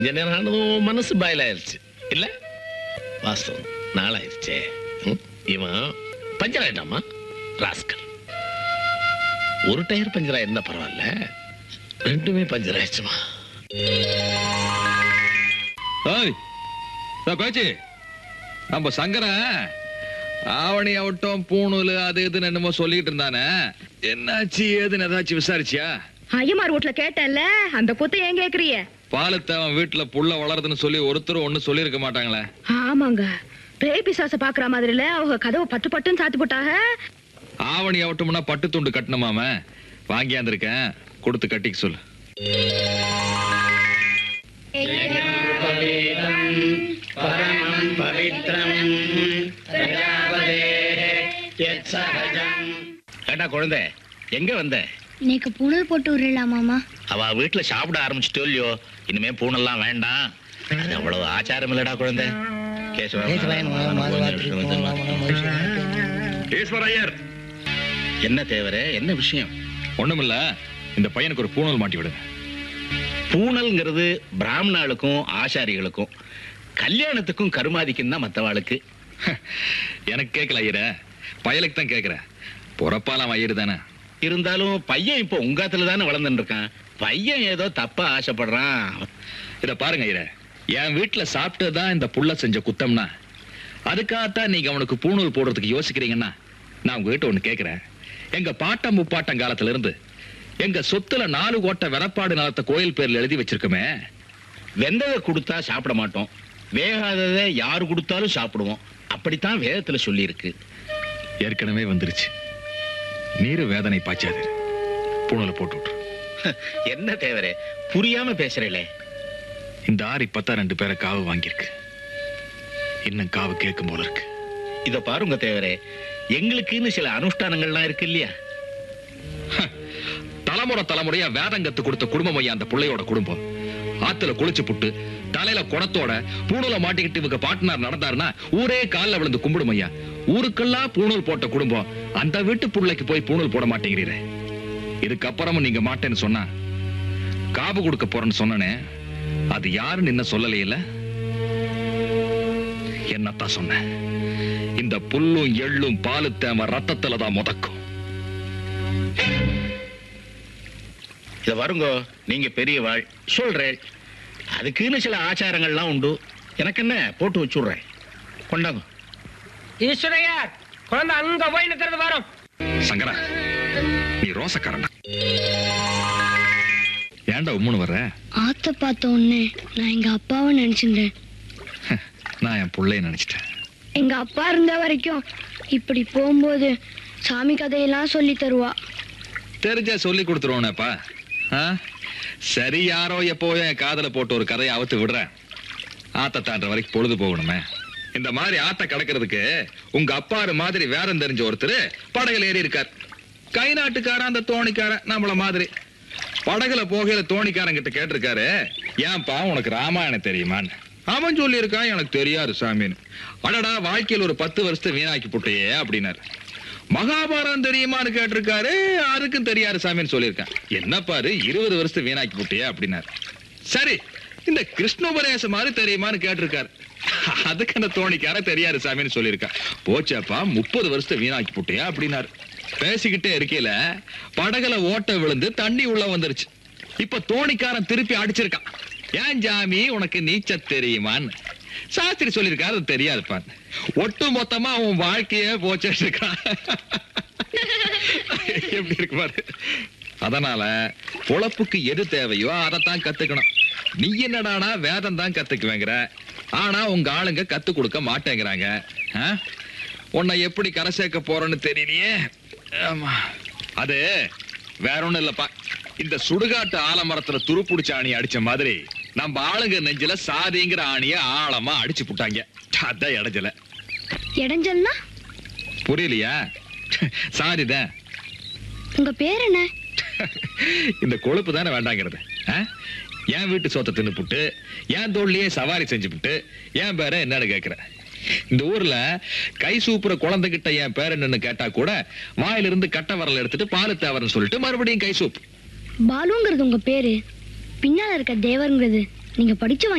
கொஞ்ச நேரம் ஆனதும் மனசு பாயிலாயிருச்சு இல்ல வாஸ்தவம் நாளாயிருச்சே ம், இவன் பஞ்சர் ஆயிட்டாமா ராஸ்கல் ஒரு டயர் பஞ்சர் ஆயிருந்தா பரவாயில்ல ரெண்டுமே பஞ்சர் ஆயிடுச்சுமா ஓய் இதோ பேச்சு நம்ம சங்கரன் ஆவணி ஆவட்டம் பூணூல் அது இதுன்னு என்னமோ சொல்லிட்டு இருந்தானே என்னாச்சு ஏதுன்னு ஏதாச்சும் விசாரிச்சியா ஐயமார் வீட்ல கேட்டேன்ல அந்த குத்த ஏன் கேக்குறிய பாலத்தவன் வீட்டுல புள்ள வளருதுன்னு சொல்லி ஒருத்தரும் ஒண்ணு சொல்லியிருக்க மாட்டாங்களே ஆமாங்க பேய் பிசாச பாக்குற மாதிரில அவங்க கதவை பட்டு பட்டுன்னு சாத்தி போட்டாக ஆவணி ஆவட்டம்னா பட்டு துண்டு கட்டணுமாம வாங்கியாந்திருக்கேன் கொடுத்து கட்டிக்க சொல்லு ஏண்டா குழந்தை எங்க வந்த இன்னைக்கு புனல் போட்டு விடலாம் மாமா அவ வீட்டுல சாப்பிட ஆரம்பிச்சுட்டோ இல்லையோ இனிமே பூனெல்லாம் வேண்டாம் அது அவ்வளவு ஆச்சாரம் இல்லடா குழந்தை கேசவா ஈஸ்வர ஐயர் என்ன தேவரே என்ன விஷயம் ஒண்ணுமில்ல இந்த பையனுக்கு ஒரு பூணூல் மாட்டி விடுங்க பூனல்ங்கிறது பிராமணாளுக்கும் ஆசாரிகளுக்கும் கல்யாணத்துக்கும் கருமாதிக்கும் தான் மத்தவாளுக்கு எனக்கு கேட்கல ஐயர பயலுக்கு தான் கேட்கிறேன் பொறப்பாலாம் ஐயர் தானே இருந்தாலும் பையன் இப்போ உங்காத்துல தானே வளர்ந்துட்டு இருக்கான் பையன் ஏதோ தப்பா ஆசைப்படுறான் இத பாருங்க ஐயர என் வீட்டுல சாப்பிட்டு தான் இந்த புள்ள செஞ்ச குத்தம்னா அதுக்காகத்தான் நீங்க அவனுக்கு பூணூல் போடுறதுக்கு யோசிக்கிறீங்கன்னா நான் உங்ககிட்ட ஒண்ணு கேக்குறேன் எங்க பாட்டம் முப்பாட்டம் காலத்துல இருந்து எங்க சொத்துல நாலு கோட்டை வெறப்பாடு நிலத்தை கோயில் பேர்ல எழுதி வச்சிருக்கோமே வெந்ததை கொடுத்தா சாப்பிட மாட்டோம் வேகாததை யாரு கொடுத்தாலும் சாப்பிடுவோம் அப்படித்தான் வேதத்துல சொல்லியிருக்கு ஏற்கனவே வந்துருச்சு நீரு வேதனை பாய்ச்சாது பூணூலை போட்டு விட்டுரு என்ன தேவரே புரியாம பேசுறீங்களே இந்த ஆறு இப்பத்தான் ரெண்டு பேரை காவு வாங்கியிருக்கு இன்னும் காவு கேட்கும் போல இருக்கு இத பாருங்க தேவரே எங்களுக்குன்னு சில அனுஷ்டானங்கள்லாம் இருக்கு இல்லையா தலைமுறை தலைமுறையா வேதம் கத்து கொடுத்த குடும்பம் ஐயா அந்த பிள்ளையோட குடும்பம் ஆத்துல குளிச்சு புட்டு தலையில குடத்தோட பூணூல மாட்டிக்கிட்டு இவங்க பாட்டனார் நடந்தாருன்னா ஊரே கால்ல விழுந்து கும்பிடும் ஐயா ஊருக்கெல்லாம் பூணூல் போட்ட குடும்பம் அந்த வீட்டு புள்ளைக்கு போய் பூணூல் போட மாட்டேங்கிறீரே இதுக்கப்புறமும் நீங்க மாட்டேன்னு சொன்னா காபு கொடுக்க போறேன்னு சொன்னனே அது யாருன்னு என்ன சொல்லலையில என்னத்தான் சொன்னேன் இந்த புல்லும் எள்ளும் பாலு தேம ரத்தத்துல தான் முதக்கும் இத வருங்க நீங்க பெரியவாள் சொல்றேன் அதுக்குன்னு சில ஆச்சாரங்கள்லாம் உண்டு எனக்கு என்ன போட்டு வச்சுடுறேன் கொண்டாங்க ஈஸ்வரையார் குழந்தை அங்க போய் நிக்கிறது வரும் சங்கரா நீ ரோசக்காரன் ஏன்டா உம்முன்னு வர்ற ஆத்த பார்த்த உடனே நான் எங்க அப்பாவை நினைச்சிருந்தேன் நான் என் புள்ளைய நினைச்சிட்டேன் எங்க அப்பா இருந்த வரைக்கும் இப்படி போகும்போது சாமி கதையெல்லாம் சொல்லி தருவா தெரிஞ்சா சொல்லி கொடுத்துருவோனேப்பா ஆ? சரி யாரோ எப்போயோ என் காதல போட்டு ஒரு கதையை அவுத்து விடுறேன் ஆத்த தாண்டுற வரைக்கும் பொழுது போகணுமே இந்த மாதிரி ஆத்த கடக்கிறதுக்கு உங்க அப்பாரு மாதிரி வேறம் தெரிஞ்ச ஒருத்தர் படகுல ஏறி இருக்கார் கை நாட்டுக்காரன் அந்த தோணிக்காரன் நம்மள மாதிரி படகுல போகையில தோணிக்காரன் கிட்ட கேட்டிருக்காரு ஏன்பா உனக்கு ராமாயணம் தெரியுமான்னு அவன் சொல்லியிருக்கான் எனக்கு தெரியாது சாமின்னு அடடா வாழ்க்கையில் ஒரு பத்து வருஷத்தை வீணாக்கி புட்டையே அப்படின்னாரு மகாபாரதம் தெரியுமான்னு கேட்டிருக்காரு அதுக்கும் தெரியாது சாமின்னு சொல்லியிருக்கான் என்ன பாரு இருபது வருஷத்தை வீணாக்கி புட்டியா அப்படின்னாரு சரி இந்த கிருஷ்ணோபதேசம் மாதிரி தெரியுமான்னு கேட்டிருக்காரு அதுக்கு அந்த தோணிக்கார தெரியாது சாமின்னு சொல்லியிருக்கான் போச்சாப்பா முப்பது வருஷத்தை வீணாக்கி புட்டியா அப்படின்னாரு பேசிக்கிட்டே இருக்கையில படகுல ஓட்ட விழுந்து தண்ணி உள்ள வந்துருச்சு இப்ப தோணிக்காரன் திருப்பி அடிச்சிருக்கான் ஏன் ஜாமி உனக்கு நீச்சல் தெரியுமான்னு சாஸ்திரி சொல்லியிருக்காரு அது தெரியாதுப்பான் ஒட்டு மொத்தமா அவன் வாழ்க்கையே போச்சுட்டு இருக்கான் எப்படி இருக்கு பாரு அதனால பொழப்புக்கு எது தேவையோ அதைத்தான் கத்துக்கணும் நீ என்னடானா வேதம் தான் கத்துக்குவேங்கிற ஆனா உங்க ஆளுங்க கத்து கொடுக்க மாட்டேங்கிறாங்க ஆ? உன்னை எப்படி கரை சேர்க்க போறேன்னு தெரியலையே ஆமா அது வேற ஒண்ணும் இல்லப்பா இந்த சுடுகாட்டு ஆலமரத்துல துருப்புடிச்ச ஆணி அடிச்ச மாதிரி நம்ம ஆளுங்க நெஞ்சில சாதிங்கிற ஆணிய ஆழமா அடிச்சு புட்டாங்க அதான் இடைஞ்சல இடைஞ்சல்னா புரியலையா சாரிதான் உங்க பேர் என்ன இந்த கொழுப்பு தானே வேண்டாங்கிறது ஆ? என் வீட்டு சோத்தை தின்னுப்புட்டு என் தோல்லையே சவாரி செஞ்சுப்புட்டு என் பேரை என்னன்னு கேக்குற இந்த ஊர்ல கை சூப்புற குழந்தைகிட்ட என் பேர் என்னன்னு கேட்டா கூட வாயிலிருந்து கட்ட வரல எடுத்துட்டு பாலு தேவரன்னு சொல்லிட்டு மறுபடியும் கை சூப் பாலுங்கிறது உங்க பேரு பின்னால இருக்க தேவருங்கிறது நீங்க படிச்சு